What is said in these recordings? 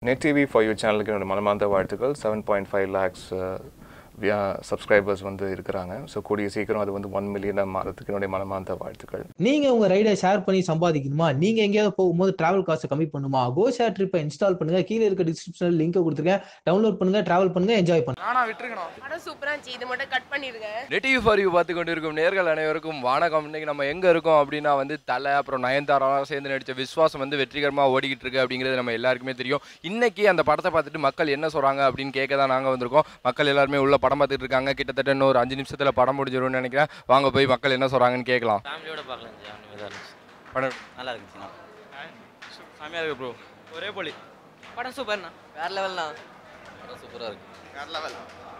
Net TV for you சேனலுக்கு என்னோட மனமார்ந்த வாழ்த்துக்கள் seven point five lakhs subscribers வந்து இருக்கிறாங்க ஸோ கூடிய சீக்கிரம் அது வந்து ஒன் மில்லியனாக மாறதுக்கு என்னுடைய மனமார்ந்த வாழ்த்துக்கள் நீங்க உங்க ரைடை ஷேர் பண்ணி சம்பாதிக்கணுமா நீங்க எங்கேயாவது போகும்போது டிராவல் காசை கம்மி பண்ணுமா கோ ஷேர் ட்ரிப்பை இன்ஸ்டால் பண்ணுங்க கீழே இருக்க டிஸ்கிரிப்ஷனில் லிங்க் கொடுத்துருக்கேன் டவுன்லோட் பண்ணுங்க டிராவல் பண்ணுங்க என்ஜாய் பண்ணுங்க நானா விட்டுருக்கணும் படம் சூப்பரா இருந்துச்சு இது மட்டும் கட் பண்ணிருங்க நெட்டிவ் ஃபார் யூ பார்த்து கொண்டிருக்கும் நேர்கள் அனைவருக்கும் வணக்கம் இன்னைக்கு நம்ம எங்கே இருக்கோம் அப்படின்னா வந்து தலை அப்புறம் நயன்தாராலாம் சேர்ந்து நடித்த விஸ்வாசம் வந்து வெற்றிகரமாக ஓடிக்கிட்டு இருக்கு அப்படிங்கிறது நம்ம எல்லாருக்குமே தெரியும் இன்னைக்கு அந்த படத்தை பார்த்துட்டு மக்கள் என்ன சொல்கிறாங்க அப்படின்னு கேட்க தான் நாங்கள் வந்திருக்கோம் மக்கள் எல்லாருமே உள்ள படம் பார்த்துட்டு இருக்காங்க கிட்டத்தட்ட இன்னும் ஒரு அஞ்சு நிமிஷத்தில் படம் முடிஞ்சிரும்னு நினைக்கிறேன் வாங்க போய் மக்கள் என்ன சொல்கிறாங்கன்னு கேட்கலாம் ஃபேமிலியோட பார்க்கலாம் ஜி அந்த மாதிரி இருந்துச்சு படம் நல்லா இருக்கு சின்ன செம்மையா இருக்கு ப்ரோ ஒரே போலி படம் சூப்பர்ண்ணா வேற லெவல்ண்ணா படம் சூப்பராக இருக்கு வேற லெவல்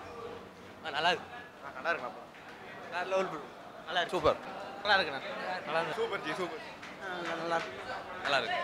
நல்லா இருக்கு நல்லா இருக்குண்ணா வேற லெவல் ப்ரோ நல்லா இருக்கு சூப்பர் நல்லா இருக்குண்ணா நல்லா இருக்கு சூப்பர் ஜி சூப்பர் நல்லா இருக்கு நல்லா இருக்கு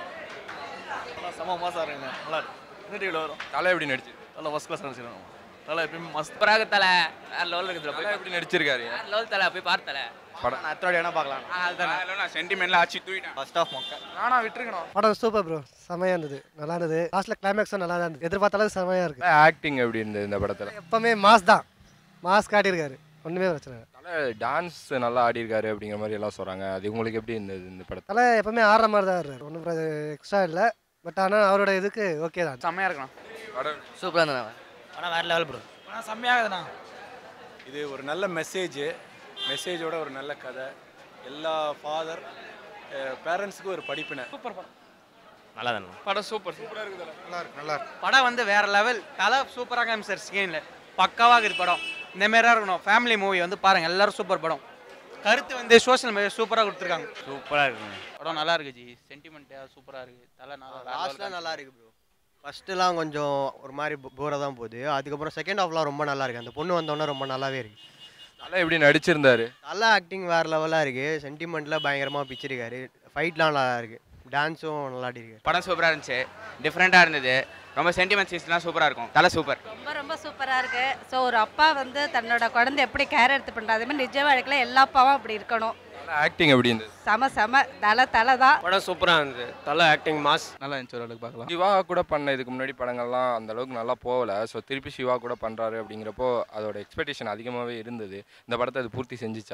நல்லா செம்ம மாசா இருக்குங்க நல்லா இருக்கு என்ன டிவியில் வரும் தலை எப்படி நடிச்சு நல்லா ஃபஸ்ட் கிளாஸ் நடிச்சிருக்கோம் நல்லா எப்பயுமே மஸ்த் சூப்பராக தலை வேற லெவலில் இருக்குது தலை எப்படி நடிச்சிருக்காரு வேற லெவல் தலை போய் பாரு தலை படம் அத்தோட என்ன பார்க்கலாம் அதுதான் சென்டிமெண்ட்ல ஆச்சு தூக்கிட்டேன் ஃபர்ஸ்ட் ஆஃப் மக்கள் நானா விட்டுருக்கணும் படம் சூப்பர் ப்ரோ செமையா இருந்தது நல்லா இருந்தது லாஸ்ட்ல கிளைமேக்ஸும் நல்லா தான் இருந்தது எதிர்பார்த்த அளவுக்கு செமையா இருக்கு ஆக்டிங் எப்படி இருந்தது இந்த படத்தில் எப்பவுமே மாஸ் தான் மாஸ் காட்டியிருக்காரு ஒண்ணுமே பிரச்சனை இல்லை தலை டான்ஸ் நல்லா ஆடி இருக்காரு அப்படிங்கிற மாதிரி எல்லாம் சொல்கிறாங்க அது உங்களுக்கு எப்படி இருந்தது இந்த படத்தில் தலை எப்பவுமே ஆடுற மாதிரி தான் இருக்காரு ஒன்றும் எக்ஸ்ட்ரா இல்லை பட் ஆனால் அவரோட இதுக்கு ஓகே தான் செம்மையா இருக்கணும் படம் சூப்பராக இருந்தா படம் வேற லெவல் ப்ரோ ஆனால் செம்மையாகுதுண்ணா இது ஒரு நல்ல மெசேஜ் மெசேஜோட ஒரு நல்ல கதை எல்லா ஃபாதர் பேரண்ட்ஸுக்கு ஒரு படிப்பினை சூப்பர் படம் நல்லா தானே படம் சூப்பர் சூப்பராக இருக்குது நல்லா இருக்கு நல்லா இருக்கு படம் வந்து வேற லெவல் தலை சூப்பராக காமிச்சார் ஸ்க்ரீனில் பக்காவாக இருக்குது படம் இந்த மாதிரியா இருக்கணும் ஃபேமிலி மூவி வந்து பாருங்க எல்லாரும் சூப்பர் படம் கருத்து வந்து சோஷியல் மீடியா சூப்பராக கொடுத்துருக்காங்க சூப்பராக இருக்குங்க படம் நல்லா இருக்கு ஜி சென்டிமெண்ட்டாக சூப்பராக இருக்கு தலை நல்லா லாஸ்ட்லாம் நல்லா இருக்கு ப்ரோ ஃபர்ஸ்ட்டுலாம் கொஞ்சம் ஒரு மாதிரி போராக தான் போகுது அதுக்கப்புறம் செகண்ட் ஹாஃப்லாம் ரொம்ப நல்லா இருக்கு அந்த பொண்ணு வந்தோடனே ரொம்ப நல்லாவே இருக்கு தலை எப்படி நடிச்சிருந்தாரு நல்லா ஆக்டிங் வேறு லெவலாக இருக்கு சென்டிமெண்ட்டில் பயங்கரமாக பிச்சிருக்காரு ஃபைட்லாம் நல்லா இருக்கு டான்ஸும் நல்லா ஆடிருக்காரு படம் சூப்பராக இருந்துச்சு டிஃப்ரெண்ட்டாக இருந்தது ரொம்ப சென்டிமெண்ட் சீன்ஸ்லாம் சூப்பராக இருக்கும் தலை சூப்பர் ரொம்ப ரொம்ப சூப்பரா இருக்கு ஸோ ஒரு அப்பா வந்து தன்னோட குழந்தை எப்படி கேர் எடுத்து பண்றது அதே மாதிரி நிஜ வாழ்க்கையில எல்லா அப்பாவும் அப்படி இருக்கணும் தலை ஆக்டிங் எப்படி இருந்தது செம செம தலை தலை தான் படம் சூப்பராக இருந்தது தலை ஆக்டிங் மாஸ் நல்லா இருந்துச்சு ஓரளவுக்கு பார்க்கலாம் சிவா கூட பண்ண இதுக்கு முன்னாடி படங்கள்லாம் அந்த அளவுக்கு நல்லா போகல ஸோ திருப்பி சிவா கூட பண்ணுறாரு அப்படிங்கிறப்போ அதோட எக்ஸ்பெக்டேஷன் அதிகமாகவே இருந்தது இந்த படத்தை அது பூர்த்தி செஞ்சுச்சா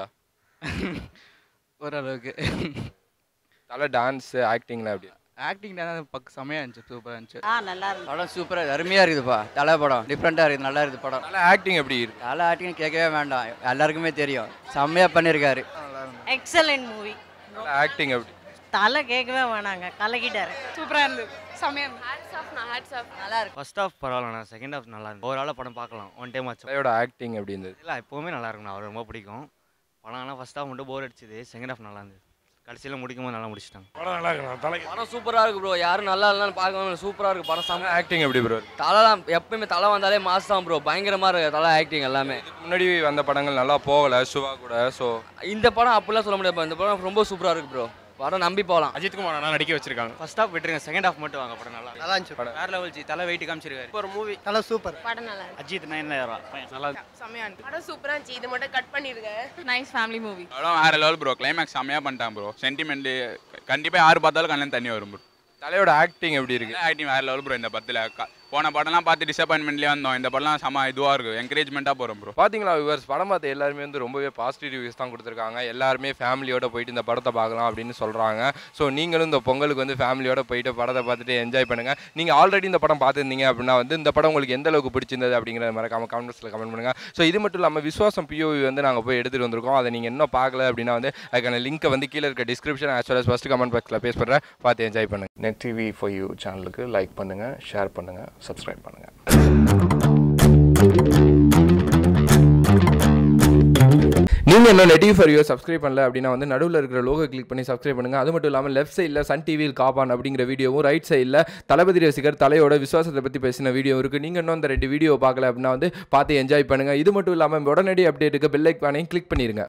ஓரளவுக்கு தலை டான்ஸ் ஆக்டிங்லாம் எப்படி ஆக்டிங் தான் பக்கம் செம்மையா இருந்துச்சு சூப்பராக இருந்துச்சு ஆ நல்லா இருக்கு படம் சூப்பராக அருமையாக இருக்குதுப்பா தலை படம் டிஃப்ரெண்ட்டாக இருக்குது நல்லா இருக்குது படம் தலை ஆக்டிங் எப்படி இருக்கு தலை ஆக்டிங் கேட்கவே வேண்டாம் எல்லாருக்குமே தெரியும் செம்மையாக பண்ணியிருக்காரு எக்ஸலன்ட் மூவி தலை ஆக்டிங் எப்படி தலை கேட்கவே வேணாங்க கலக்கிட்டாரு சூப்பராக இருந்தது செம்மையாக இருந்தது ஹேட்ஸ் ஆஃப் ஹேட்ஸ் ஆஃப் நல்லா இருக்கு ஃபர்ஸ்ட் ஹாஃப் பரவாயில்லண்ணா செகண்ட் ஹாஃப் நல்லா இருக்கு ஓவராலாக படம் பார்க்கலாம் ஒன் டைம் ஆச்சு தலையோட ஆக்டிங் எப்படி இருந்தது இல்லை எப்போவுமே நல்லா இருக்குண்ணா அவர் ரொம்ப பிடிக்கும் படம் ஆனால் ஃபர்ஸ்ட் ஹாஃப் மட்டும் போர் அடிச்சுது செகண்ட் ஹாஃப் நல்லா இருந்தது கடைசியில் முடிக்கும் போது நல்லா முடிச்சிட்டாங்க படம் சூப்பராக இருக்கு ப்ரோ யாரும் நல்லா இல்லைன்னு பார்க்கணும் சூப்பராக இருக்கு படம் செம்ம ஆக்டிங் எப்படி ப்ரோ தலைலாம் எப்பயுமே தலை வந்தாலே மாஸ் தான் ப்ரோ பயங்கரமாக இருக்கு தலை ஆக்டிங் எல்லாமே முன்னாடி வந்த படங்கள் நல்லா போகல சிவா கூட ஸோ இந்த படம் அப்படிலாம் சொல்ல முடியாது bro. இந்த படம் ரொம்ப சூப்பராக இருக்கு ப்ரோ படம் நம்பி போகலாம் அஜித் குமார் நல்லா நடிக்க வச்சிருக்காங்க ஃபர்ஸ்ட் ஹாஃப் விட்டுருங்க செகண்ட் ஹாஃப் மட்டும் வாங்க படம் நல்லா நல்லா இருந்துச்சு வேற லெவல் ஜி தலை வெயிட் காமிச்சிருக்காரு ஒரு மூவி தலை சூப்பர் படம் நல்லா இருக்கு அஜித் நைனில் நல்லா செம்மையாக இருந்துச்சு படம் சூப்பரா இருந்துச்சு இது மட்டும் கட் பண்ணிருங்க நைஸ் ஃபேமிலி மூவி படம் வேற லெவல் ப்ரோ கிளைமேக்ஸ் செம்மையா பண்ணிட்டான் ப்ரோ சென்டிமெண்ட் கண்டிப்பாக யார் பார்த்தாலும் கண்ணில் தண்ணி வரும் ப்ரோ தலையோட ஆக்டிங் எப்படி இருக்கு ஆக்டிங் வேற லெவல் ப்ரோ இந்த படத்தில் போன படம்லாம் பார்த்து டிசப்பாயின்மெண்ட்லேயே வந்தோம் இந்த படம்லாம் செம்ம இதுவாக இருக்கும் என்கரேஜ்மெண்ட்டாக போகிறோம் ப்ரோ பாத்தீங்களா விவர்ஸ் படம் பார்த்த எல்லாருமே வந்து ரொம்பவே பாசிட்டிவ் ரிவ்யூஸ் தான் கொடுத்துருக்காங்க எல்லாருமே ஃபேமிலியோட போயிட்டு இந்த படத்தை பார்க்கலாம் அப்படின்னு சொல்றாங்க ஸோ நீங்களும் இந்த பொங்கலுக்கு வந்து ஃபேமிலியோட போயிட்டு படத்தை பார்த்துட்டு என்ஜாய் பண்ணுங்க நீங்க ஆல்ரெடி இந்த படம் பார்த்துருந்தீங்க அப்படின்னா வந்து இந்த படம் உங்களுக்கு எந்த அளவுக்கு பிடிச்சிருந்தது அப்படிங்கிறத மறக்காம கமெண்ட்ஸில் கமெண்ட் பண்ணுங்க ஸோ இது மட்டும் இல்லாமல் விஸ்வாசம் பிஓவி வந்து நாங்கள் போய் எடுத்துட்டு வந்திருக்கோம் அதை நீங்க இன்னும் பார்க்கல அப்படின்னா வந்து அதுக்கான லிங்க்கை வந்து கீழே இருக்க description as well first comment பாக்ஸில் பேஸ் பண்ணுறேன் பார்த்து என்ஜாய் பண்ணுங்க நெட் டிவி ஃபார் யூ சேனலுக்கு லைக் பண்ணுங்க ஷேர் பண்ணுங்க சப்ஸ்கிரைப் பண்ணுங்க நீங்கள் இன்னும் நெட்டிவ் ஃபார் யூ சப்ஸ்கிரைப் பண்ணல அப்படின்னா வந்து நடுவில் இருக்கிற லோகோ கிளிக் பண்ணி சப்ஸ்கிரைப் பண்ணுங்கள் அது மட்டும் இல்லாமல் லெஃப்ட் சைடில் சன் டிவியில் காப்பான் அப்படிங்கிற வீடியோவும் ரைட் சைடில் தளபதி ரசிகர் தலையோட விசுவாசத்தை பற்றி பேசின வீடியோ இருக்குது நீங்கள் இன்னும் அந்த ரெண்டு வீடியோ பார்க்கல அப்படின்னா வந்து பார்த்து என்ஜாய் பண்ணுங்கள் இது மட்டும் இல்லாமல் உடனடி அப்டேட்டுக்கு பெல் ஐக்கானையும் கிளிக் பண்ணிடுங்க